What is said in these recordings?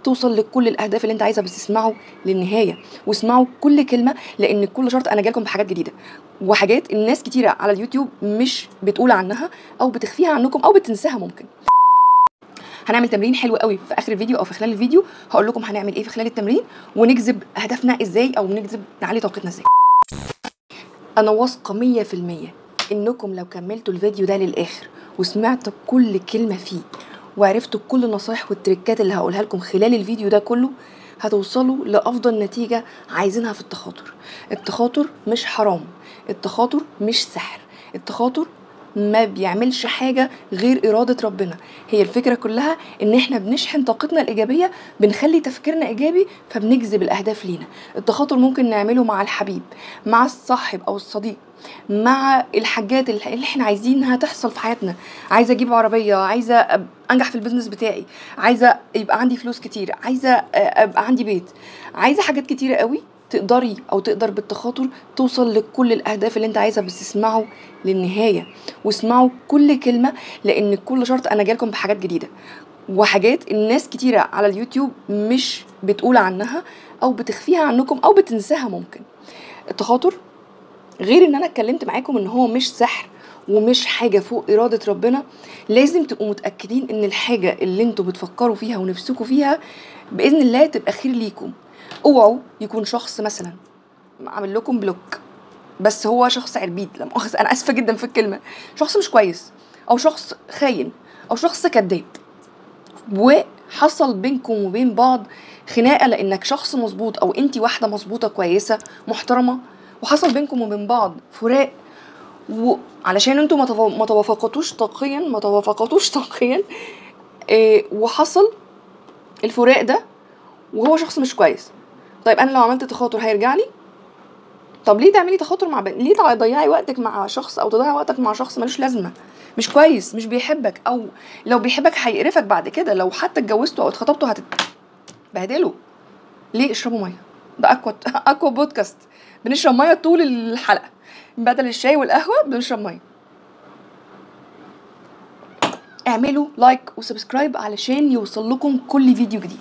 توصل لكل الاهداف اللي انت عايزها بس اسمعوا للنهايه واسمعوا كل كلمه لان كل شرط انا جايلكم بحاجات جديده وحاجات الناس كتيره على اليوتيوب مش بتقول عنها او بتخفيها عنكم او بتنساها ممكن هنعمل تمرين حلو قوي في اخر الفيديو او في خلال الفيديو هقول لكم هنعمل ايه في خلال التمرين ونجذب اهدافنا ازاي او نجذب نعلي طاقتنا ازاي انا واثقه 100% انكم لو كملتوا الفيديو ده للاخر وسمعتوا كل كلمه فيه وعرفتوا كل النصايح والتريكات اللي هقولها لكم خلال الفيديو ده كله هتوصلوا لافضل نتيجه عايزينها في التخاطر التخاطر مش حرام التخاطر مش سحر التخاطر ما بيعملش حاجة غير إرادة ربنا هي الفكرة كلها إن إحنا بنشحن طاقتنا الإيجابية بنخلي تفكيرنا إيجابي فبنجذب الأهداف لينا التخاطر ممكن نعمله مع الحبيب مع الصاحب أو الصديق مع الحاجات اللي احنا عايزينها تحصل في حياتنا عايزه اجيب عربيه عايزه أب- انجح في البيزنس بتاعي عايزه يبقى عندي فلوس كتير عايزه ابقى عندي بيت عايزه حاجات كتيره قوي تقدري او تقدر بالتخاطر توصل لكل الاهداف اللي انت عايزها بس اسمعوا للنهايه واسمعوا كل كلمه لان كل شرط انا جايلكم بحاجات جديده وحاجات الناس كتيره على اليوتيوب مش بتقول عنها او بتخفيها عنكم او بتنساها ممكن التخاطر غير ان انا اتكلمت معاكم ان هو مش سحر ومش حاجه فوق اراده ربنا لازم تبقوا متاكدين ان الحاجه اللي انتوا بتفكروا فيها ونفسكوا فيها باذن الله تبقى خير ليكم اوعوا يكون شخص مثلا عامل لكم بلوك بس هو شخص عربيد لا مؤاخذه انا اسفه جدا في الكلمه شخص مش كويس او شخص خاين او شخص كذاب وحصل بينكم وبين بعض خناقه لانك شخص مظبوط او انت واحده مظبوطه كويسه محترمه وحصل بينكم وبين بعض فراق وعلشان انتوا ما تفا- ما توافقتوش طاقيا ما توافقتوش طاقيا إيه وحصل الفراق ده وهو شخص مش كويس طيب انا لو عملت تخاطر هيرجع لي طب ليه تعملي تخاطر مع بني ليه تضيعي وقتك مع شخص او تضيعي وقتك مع شخص ملوش لازمه مش كويس مش بيحبك او لو بيحبك هيقرفك بعد كده لو حتى اتجوزتوا او اتخطبتوا هتتبهدلوا ليه اشربوا ميه ده اكوا اكوا بودكاست بنشرب ميه طول الحلقه بدل الشاي والقهوه بنشرب ميه اعملوا لايك وسبسكرايب علشان يوصل لكم كل فيديو جديد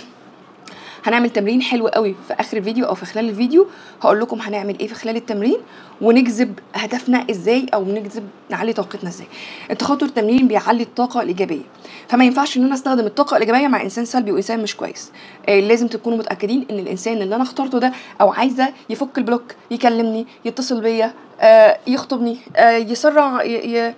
هنعمل تمرين حلو قوي في اخر الفيديو او في خلال الفيديو هقول لكم هنعمل ايه في خلال التمرين ونجذب هدفنا ازاي او نجذب نعلي طاقتنا ازاي التخاطر تمرين بيعلي الطاقه الايجابيه فما ينفعش ان انا استخدم الطاقه الايجابيه مع انسان سلبي وانسان مش كويس آه لازم تكونوا متاكدين ان الانسان اللي انا اخترته ده او عايزه يفك البلوك يكلمني يتصل بيا آه يخطبني آه يسرع ي... ي...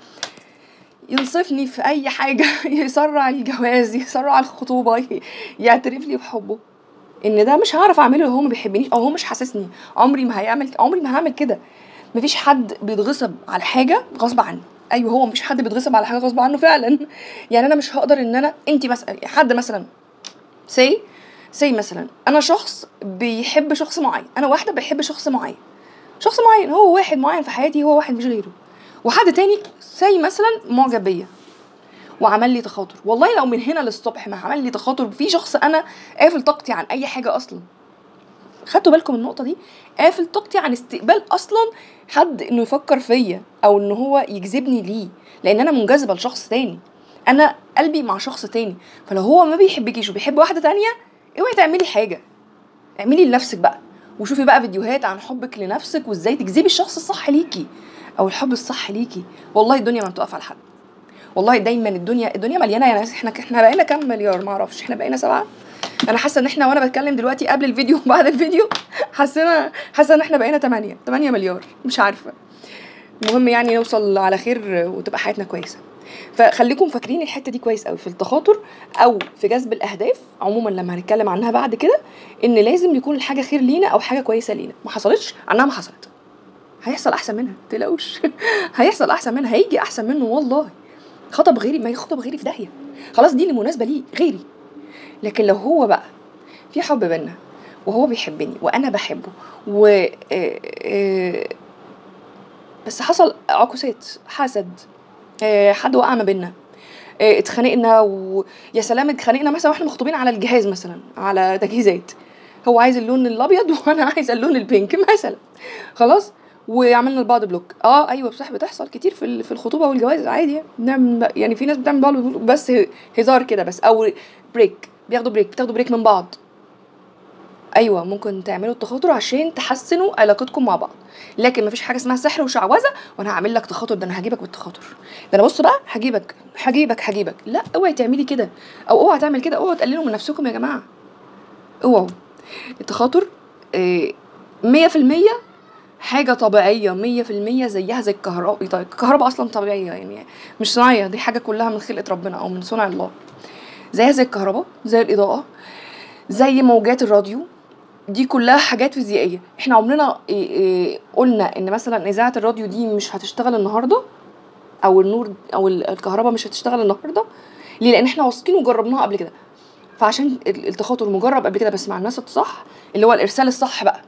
ينصفني في اي حاجه يسرع الجواز يسرع الخطوبه ي- يعترف لي بحبه ان ده مش هعرف اعمله لو هو ما بيحبنيش او هو مش حاسسني عمري ما هيعمل عمري ما هعمل كده مفيش حد بيتغصب على حاجه غصب عنه ايوه هو مفيش حد بيتغصب على حاجه غصب عنه فعلا يعني انا مش هقدر ان انا انت مثلا حد مثلا سي سي مثلا انا شخص بيحب شخص معين انا واحده بحب شخص معين شخص معين هو واحد معين في حياتي هو واحد مش غيره وحد تاني سي مثلا معجب بيا وعمل لي تخاطر والله لو من هنا للصبح ما عمل لي تخاطر في شخص انا قافل طاقتي عن اي حاجه اصلا خدتوا بالكم من النقطه دي قافل طاقتي عن استقبال اصلا حد انه يفكر فيا او ان هو يجذبني ليه لان انا منجذبه لشخص تاني انا قلبي مع شخص تاني فلو هو ما بيحبكيش وبيحب واحده تانية اوعي تعملي حاجه اعملي لنفسك بقى وشوفي بقى فيديوهات عن حبك لنفسك وازاي تجذبي الشخص الصح ليكي او الحب الصح ليكي والله الدنيا ما بتقف على حد والله دايما الدنيا الدنيا مليانه يعني احنا احنا بقينا كام مليار ما اعرفش احنا بقينا سبعه انا حاسه ان احنا وانا بتكلم دلوقتي قبل الفيديو وبعد الفيديو حاسه حاسه ان احنا بقينا 8 8 مليار مش عارفه المهم يعني نوصل على خير وتبقى حياتنا كويسه فخليكم فاكرين الحته دي كويس قوي في التخاطر او في جذب الاهداف عموما لما هنتكلم عنها بعد كده ان لازم يكون الحاجه خير لينا او حاجه كويسه لينا ما حصلتش عنها ما حصلت هيحصل احسن منها تقلقوش هيحصل احسن منها هيجي احسن منه والله خطب غيري ما يخطب غيري في داهيه خلاص دي اللي مناسبه ليه غيري لكن لو هو بقى في حب بينا وهو بيحبني وانا بحبه و آه، آه، بس حصل عكوسات حسد آه، حد وقع ما بينا آه، اتخانقنا ويا سلام اتخانقنا مثلا واحنا مخطوبين على الجهاز مثلا على تجهيزات هو عايز اللون الابيض وانا عايزه اللون البينك مثلا خلاص وعملنا لبعض بلوك اه ايوه بصح بتحصل كتير في ال- في الخطوبه والجواز عادي يعني بنعمل يعني في ناس بتعمل بعض بلوك بس ه- هزار كده بس او بريك بياخدوا بريك بتاخدوا بريك من بعض ايوه ممكن تعملوا التخاطر عشان تحسنوا علاقتكم مع بعض لكن مفيش حاجه اسمها سحر وشعوذه وانا هعمل لك تخاطر ده انا هجيبك بالتخاطر ده انا بص بقى هجيبك هجيبك هجيبك لا اوعي تعملي كده او اوعى تعمل كده اوعوا تقللوا من نفسكم يا جماعه اوعوا التخاطر آه، مية في المية حاجة طبيعية مية في المية زيها زي الكهرباء طيب الكهرباء أصلا طبيعية يعني مش صناعية دي حاجة كلها من خلقة ربنا أو من صنع الله زيها زي الكهرباء زي الإضاءة زي موجات الراديو دي كلها حاجات فيزيائيه احنا عمرنا إيه إيه قلنا ان مثلا اذاعه الراديو دي مش هتشتغل النهارده او النور او ال- الكهرباء مش هتشتغل النهارده ليه لان احنا واثقين وجربناها قبل كده فعشان ال- التخاطر مجرب قبل كده بس مع الناس الصح اللي هو الارسال الصح بقى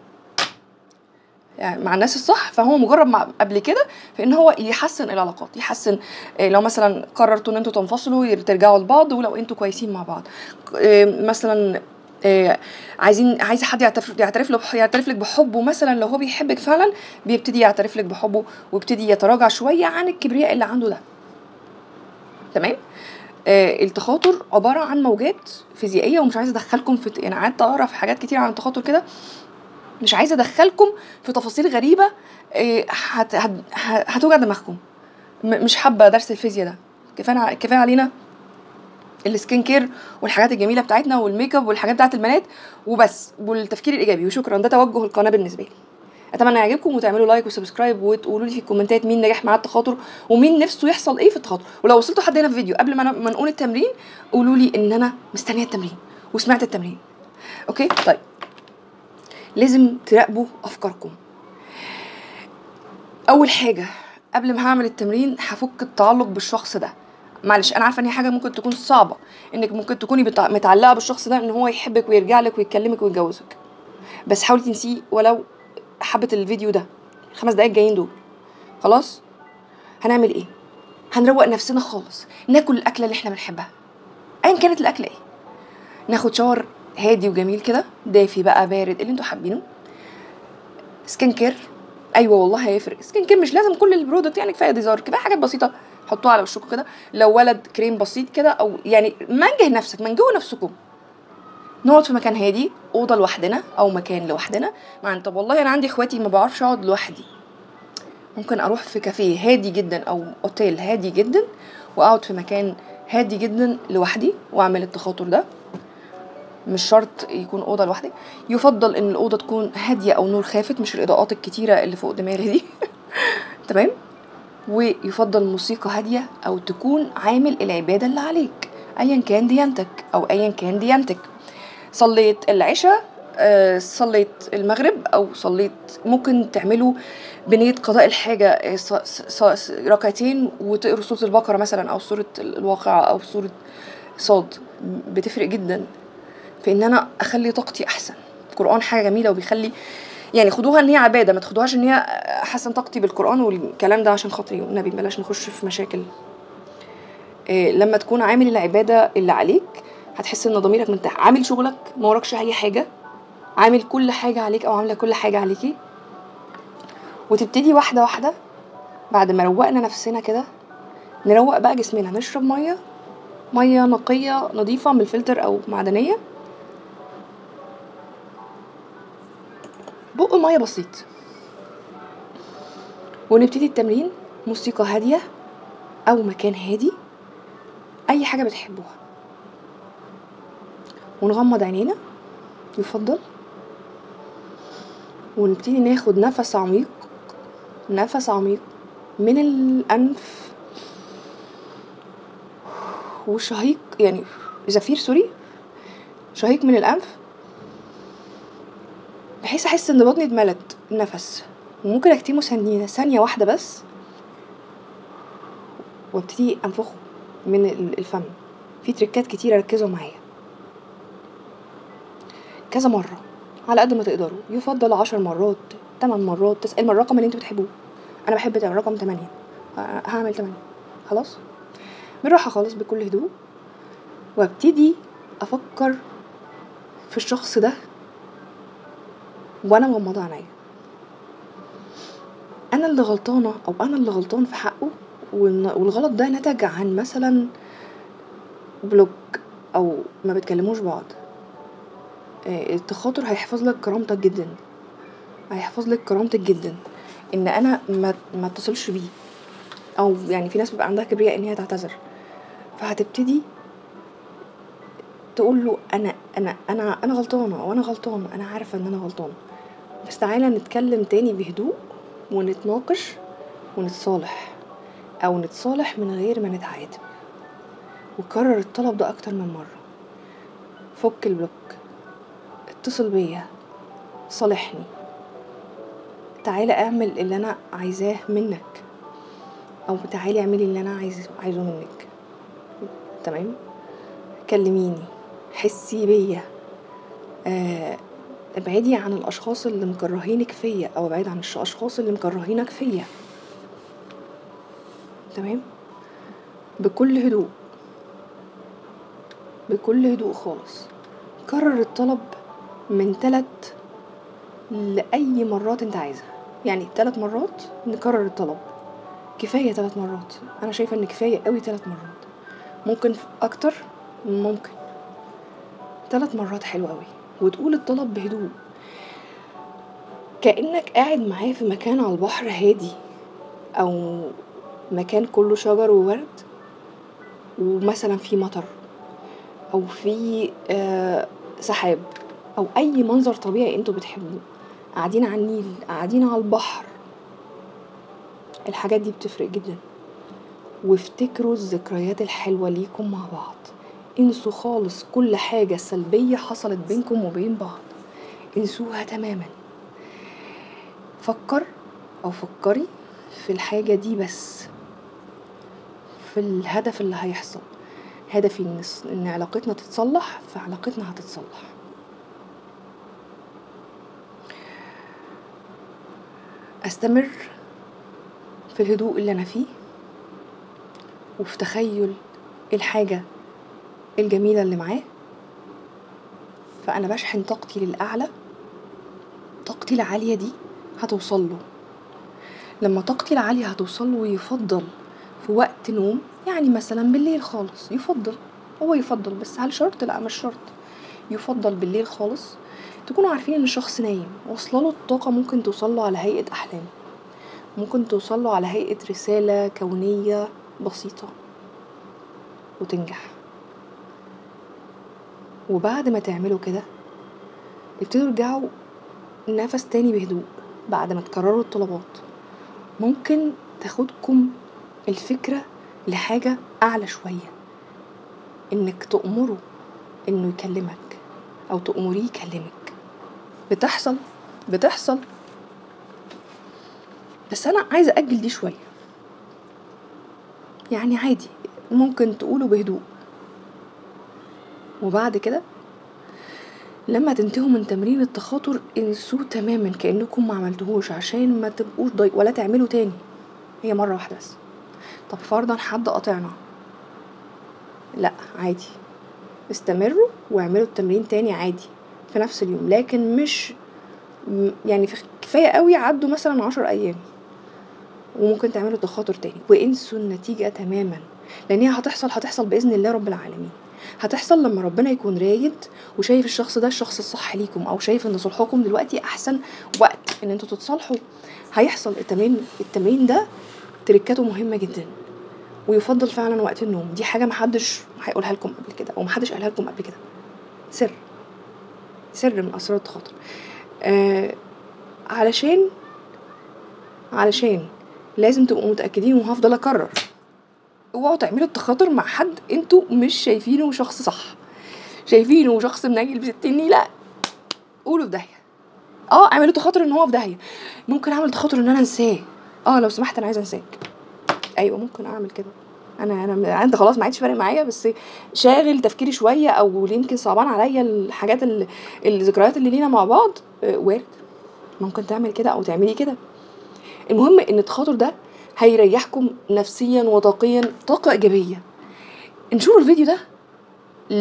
يعني مع الناس الصح فهو مجرب مع قبل كده في ان هو يحسن العلاقات يحسن إيه، لو مثلا قررتوا ان انتوا تنفصلوا ير- ترجعوا لبعض ولو انتوا كويسين مع بعض إيه، مثلا إيه، عايزين عايز حد يعترف يعترف له بح- يعترف لك بحبه مثلا لو هو بيحبك فعلا بيبتدي يعترف لك بحبه ويبتدي يتراجع شويه عن الكبرياء اللي عنده ده تمام آه التخاطر عباره عن موجات فيزيائيه ومش عايزه ادخلكم في يعني قعدت اقرا في حاجات كتير عن التخاطر كده مش عايزه ادخلكم في تفاصيل غريبه آه، هت هت هتوجع دماغكم م- مش حابه درس الفيزياء ده كفايه كفايه علينا السكين كير والحاجات الجميله بتاعتنا والميك اب والحاجات بتاعت البنات وبس والتفكير الايجابي وشكرا ده توجه القناه بالنسبه لي اتمنى يعجبكم وتعملوا لايك وسبسكرايب وتقولوا لي في الكومنتات مين نجح معاه التخاطر ومين نفسه يحصل ايه في التخاطر ولو وصلتوا حد هنا في فيديو قبل ما أنا- ما نقول التمرين قولوا لي ان انا مستنيه التمرين وسمعت التمرين اوكي طيب لازم تراقبوا افكاركم اول حاجه قبل ما هعمل التمرين هفك التعلق بالشخص ده معلش انا عارفه ان هي حاجه ممكن تكون صعبه انك ممكن تكوني بتع- متعلقه بالشخص ده ان هو يحبك ويرجع لك ويكلمك ويتجوزك بس حاولي تنسيه ولو حبه الفيديو ده الخمس دقايق الجايين دول خلاص هنعمل ايه هنروق نفسنا خالص ناكل الاكله اللي احنا بنحبها ايا كانت الاكله ايه ناخد شاور هادي وجميل كده دافي بقى بارد اللي انتوا حابينه سكين كير ايوه والله هيفرق سكين كير مش لازم كل البرودكت يعني كفايه ديزار كفايه حاجات بسيطه حطوها على وشكم كده لو ولد كريم بسيط كده او يعني منجه نفسك منجهوا نفسكم نقعد في مكان هادي اوضه لوحدنا او مكان لوحدنا مع طب والله انا عندي اخواتي ما بعرفش اقعد لوحدي ممكن اروح في كافيه هادي جدا او اوتيل هادي جدا واقعد في مكان هادي جدا لوحدي واعمل التخاطر ده مش شرط يكون اوضه لوحدي يفضل ان الاوضه تكون هاديه او نور خافت مش الاضاءات الكتيره اللي فوق دماغي دي تمام ويفضل موسيقى هاديه او تكون عامل العباده اللي عليك ايا كان ديانتك او ايا كان ديانتك صليت العشاء آه، صليت المغرب او صليت ممكن تعملوا بنية قضاء الحاجة آه، ص- ص- ص- ركعتين وتقروا سورة البقرة مثلا أو سورة الواقعة أو سورة صاد بتفرق جدا في ان انا اخلي طاقتي احسن القران حاجه جميله وبيخلي يعني خدوها ان هي عباده ما تاخدوهاش ان هي احسن طاقتي بالقران والكلام ده عشان خاطري والنبي بلاش نخش في مشاكل إيه لما تكون عامل العباده اللي عليك هتحس ان ضميرك مرتاح عامل شغلك ما وراكش اي حاجه عامل كل حاجه عليك او عامله كل حاجه عليكي وتبتدي واحده واحده بعد ما روقنا نفسنا كده نروق بقى جسمنا نشرب ميه ميه نقيه نظيفه من الفلتر او معدنيه بق ميه بسيط ونبتدي التمرين موسيقى هاديه او مكان هادي اي حاجه بتحبوها ونغمض عينينا يفضل ونبتدي ناخد نفس عميق نفس عميق من الانف وشهيق يعني زفير سوري شهيق من الانف بحيث احس ان بطني اتملت نفس وممكن اكتمه ثانية ثانية واحدة بس وابتدي انفخه من ال- الفم في تريكات كتيرة ركزوا معايا كذا مرة على قد ما تقدروا يفضل عشر مرات تمن مرات تس... الرقم اللي انتوا بتحبوه انا بحب تم- رقم تمانية ه- هعمل تمانية خلاص بالراحة خالص بكل هدوء وابتدي افكر في الشخص ده وانا مغمضه عينيا انا اللي غلطانه او انا اللي غلطان في حقه والن- والغلط ده نتج عن مثلا بلوك او ما بتكلموش بعض آه، التخاطر هيحفظ لك كرامتك جدا هيحفظ لك كرامتك جدا ان انا ما ما اتصلش بيه او يعني في ناس بيبقى عندها كبرياء ان هي تعتذر فهتبتدي تقول له انا انا انا انا غلطانه وانا غلطانه انا عارفه ان انا غلطانه بس تعالى نتكلم تاني بهدوء ونتناقش ونتصالح او نتصالح من غير ما نتعاتب وكرر الطلب ده اكتر من مره فك البلوك اتصل بيا صالحني تعالى اعمل اللي انا عايزاه منك او تعالي اعملي اللي انا عايزه عايزه منك تمام كلميني حسي بيا آه ابعدي عن الاشخاص اللي مكرهينك فيا او ابعدي عن الاشخاص اللي مكرهينك فيا تمام بكل هدوء بكل هدوء خالص كرر الطلب من تلت لأي مرات انت عايزها يعني تلت مرات نكرر الطلب كفاية تلت مرات أنا شايفة إن كفاية قوي تلت مرات ممكن أكتر ممكن تلت مرات حلوة قوي وتقول الطلب بهدوء كأنك قاعد معاه في مكان على البحر هادي أو مكان كله شجر وورد ومثلا في مطر أو في آه سحاب أو أي منظر طبيعي انتوا بتحبوه قاعدين على النيل قاعدين على البحر الحاجات دي بتفرق جدا وافتكروا الذكريات الحلوة ليكم مع بعض انسوا خالص كل حاجة سلبية حصلت بينكم وبين بعض انسوها تماما فكر او فكري في الحاجة دي بس في الهدف اللي هيحصل هدفي ان ان علاقتنا تتصلح فعلاقتنا هتتصلح استمر في الهدوء اللي انا فيه وفي تخيل الحاجة الجميلة اللي معاه فأنا بشحن طاقتي للأعلى طاقتي العالية دي هتوصل له لما طاقتي العالية هتوصل له يفضل في وقت نوم يعني مثلا بالليل خالص يفضل هو يفضل بس هل شرط لا مش شرط يفضل بالليل خالص تكونوا عارفين ان الشخص نايم واصله له الطاقه ممكن توصل له على هيئه احلام ممكن توصل له على هيئه رساله كونيه بسيطه وتنجح وبعد ما تعملوا كده ابتدوا ارجعوا نفس تاني بهدوء بعد ما تكرروا الطلبات ممكن تاخدكم الفكرة لحاجة أعلى شوية إنك تأمره إنه يكلمك أو تأمريه يكلمك بتحصل بتحصل بس أنا عايزة أجل دي شوية يعني عادي ممكن تقوله بهدوء وبعد كده لما تنتهوا من تمرين التخاطر انسوه تماما كأنكم ما عملتهوش عشان ما تبقوش ضايق ولا تعملوا تاني هي مرة واحدة بس طب فرضا حد قاطعنا لا عادي استمروا واعملوا التمرين تاني عادي في نفس اليوم لكن مش يعني في كفاية قوي عدوا مثلا عشر أيام وممكن تعملوا تخاطر تاني وانسوا النتيجة تماما لأن هي هتحصل هتحصل بإذن الله رب العالمين هتحصل لما ربنا يكون رايد وشايف الشخص ده الشخص الصح ليكم او شايف ان صلحكم دلوقتي احسن وقت ان انتوا تتصالحوا هيحصل التمرين التمرين ده تركاته مهمه جدا ويفضل فعلا وقت النوم دي حاجه محدش هيقولها لكم قبل كده او محدش قالها لكم قبل كده سر سر من اسرار التخاطر آه علشان علشان لازم تبقوا متاكدين وهفضل اكرر اوعوا تعملوا التخاطر مع حد انتوا مش شايفينه شخص صح شايفينه شخص منيل بستين لا قولوا في داهيه اه اعملوا تخاطر ان هو في داهيه ممكن اعمل تخاطر ان انا انساه اه لو سمحت انا عايزه انساك ايوه ممكن اعمل كده انا انا انت خلاص ما عادش فارق معايا بس شاغل تفكيري شويه او يمكن صعبان عليا الحاجات اللي الذكريات اللي لينا مع بعض آه وارد ممكن تعمل كده او تعملي كده المهم ان التخاطر ده هيريحكم نفسيا وطاقيا طاقة إيجابية انشروا الفيديو ده لو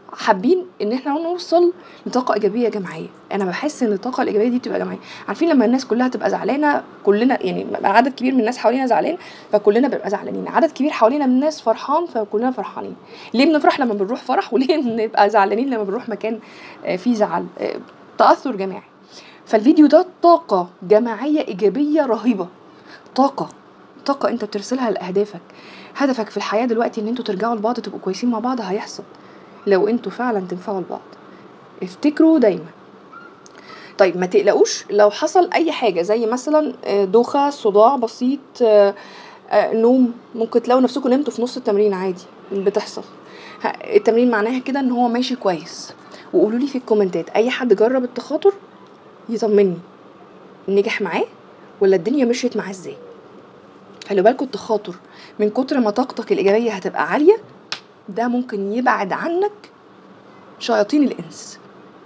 حابين ان احنا نوصل لطاقه ايجابيه جماعيه انا بحس ان الطاقه الايجابيه دي بتبقى جماعيه عارفين لما الناس كلها تبقى زعلانه كلنا يعني بقى عدد كبير من الناس حوالينا زعلان فكلنا بنبقى زعلانين عدد كبير حوالينا من الناس فرحان فكلنا فرحانين ليه بنفرح لما بنروح فرح وليه بنبقى زعلانين لما بنروح مكان آه، فيه زعل آه، تاثر جماعي فالفيديو ده طاقه جماعيه ايجابيه رهيبه طاقه طاقه انت بترسلها لاهدافك هدفك في الحياه دلوقتي ان انتوا ترجعوا لبعض تبقوا كويسين مع بعض هيحصل لو انتوا فعلا تنفعوا لبعض افتكروا دايما طيب ما تقلقوش لو حصل اي حاجه زي مثلا آه، دوخه صداع بسيط آه، آه، نوم ممكن تلاقوا نفسكم نمتوا في نص التمرين عادي بتحصل ه- التمرين معناها كده ان هو ماشي كويس وقولوا لي في الكومنتات اي حد جرب التخاطر يطمني نجح معاه ولا الدنيا مشيت معاه ازاي خلي بالكوا التخاطر من كتر ما طاقتك الايجابيه هتبقى عاليه ده ممكن يبعد عنك شياطين الانس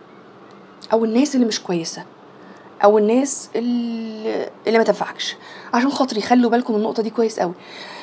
او الناس اللي مش كويسه او الناس اللي, اللي ما تنفعكش عشان خاطري خلوا بالكم من النقطه دي كويس قوي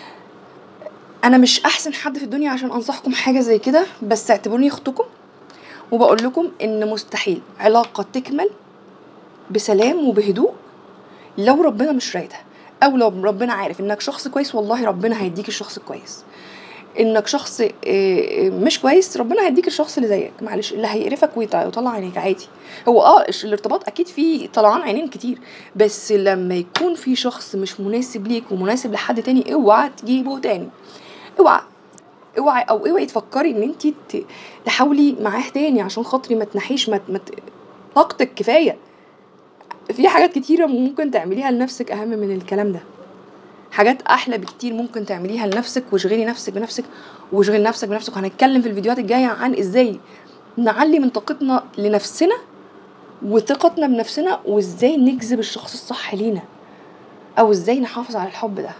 انا مش احسن حد في الدنيا عشان انصحكم حاجه زي كده بس اعتبروني اختكم وبقول لكم ان مستحيل علاقه تكمل بسلام وبهدوء لو ربنا مش رايدها او لو ربنا عارف انك شخص كويس والله ربنا هيديك الشخص الكويس انك شخص آه، آه، مش كويس ربنا هيديك الشخص اللي زيك معلش اللي هيقرفك ويط- ويطلع عينيك عادي هو اه الش- الارتباط اكيد فيه طلعان عينين كتير بس لما يكون في شخص مش مناسب ليك ومناسب لحد تاني اوعى تجيبه تاني اوعى اوعي او اوعي تفكري ان انت تحاولي معاه تاني عشان خاطري ما تنحيش ما ما ت- طاقتك كفايه في حاجات كتيره ممكن تعمليها لنفسك اهم من الكلام ده حاجات احلى بكتير ممكن تعمليها لنفسك واشغلي نفسك بنفسك واشغلي نفسك بنفسك وهنتكلم في الفيديوهات الجايه عن ازاي نعلي من طاقتنا لنفسنا وثقتنا بنفسنا وازاي نجذب الشخص الصح لينا او ازاي نحافظ على الحب ده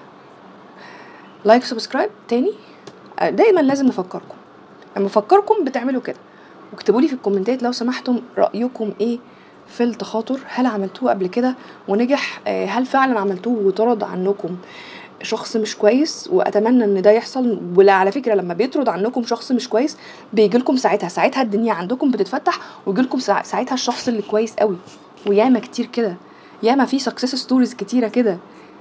لايك سبسكرايب تاني آه، دايما لازم نفكركم لما افكركم بتعملوا كده واكتبوا لي في الكومنتات لو سمحتم رايكم ايه في التخاطر هل عملتوه قبل كده ونجح آه، هل فعلا عملتوه وطرد عنكم شخص مش كويس واتمنى ان ده يحصل ولا على فكره لما بيطرد عنكم شخص مش كويس بيجي لكم ساعتها ساعتها الدنيا عندكم بتتفتح ويجي لكم ساعتها الشخص اللي كويس قوي وياما كتير كده ياما في سكسس ستوريز كتيره كده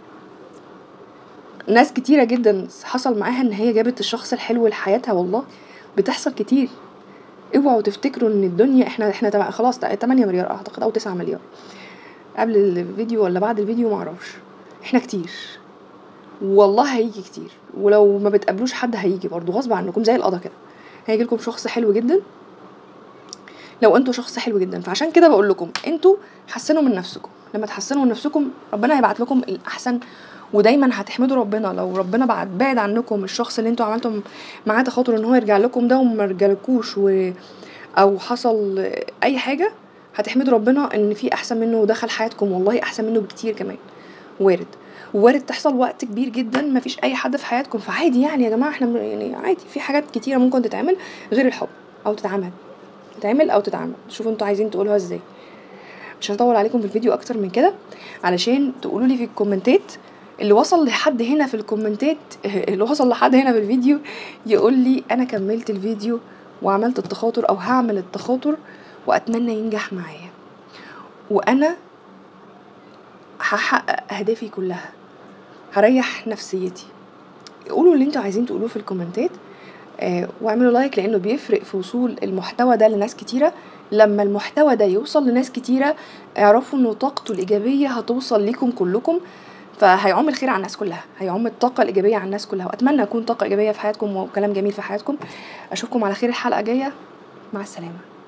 ناس كتيره جدا حصل معاها ان هي جابت الشخص الحلو لحياتها والله بتحصل كتير اوعوا تفتكروا ان الدنيا احنا احنا تم- خلاص 8 مليار اعتقد او 9 مليار قبل الفيديو ولا بعد الفيديو معرفش احنا كتير والله هيجي كتير ولو ما بتقابلوش حد هيجي برضو غصب عنكم زي القضا كده هيجي لكم شخص حلو جدا لو انتوا شخص حلو جدا فعشان كده بقول لكم انتوا حسنوا من نفسكم لما تحسنوا من نفسكم ربنا هيبعت لكم الاحسن ودايما هتحمدوا ربنا لو ربنا بعد بعد عنكم الشخص اللي انتوا عملتم معاه تخاطر ان هو يرجع لكم ده وما رجعلكوش و... او حصل اي حاجه هتحمدوا ربنا ان في احسن منه ودخل حياتكم والله احسن منه بكتير كمان وارد وارد تحصل وقت كبير جدا ما فيش اي حد في حياتكم فعادي يعني يا جماعه احنا م- يعني عادي في حاجات كتيره ممكن تتعمل غير الحب او تتعمل تتعمل او تتعمل شوفوا انتوا عايزين تقولوها ازاي مش هطول عليكم في الفيديو اكتر من كده علشان تقولوا لي في الكومنتات اللي وصل لحد هنا في الكومنتات اللي وصل لحد هنا في الفيديو يقول لي انا كملت الفيديو وعملت التخاطر او هعمل التخاطر واتمنى ينجح معايا وانا هحقق اهدافي كلها هريح نفسيتي قولوا اللي انتوا عايزين تقولوه في الكومنتات آه واعملوا لايك لانه بيفرق في وصول المحتوى ده لناس كتيره لما المحتوى ده يوصل لناس كتيره اعرفوا انه طاقته الايجابيه هتوصل ليكم كلكم فهيعم الخير على الناس كلها هيعم الطاقه الايجابيه على الناس كلها واتمنى اكون طاقه ايجابيه في حياتكم وكلام جميل في حياتكم اشوفكم على خير الحلقه الجايه مع السلامه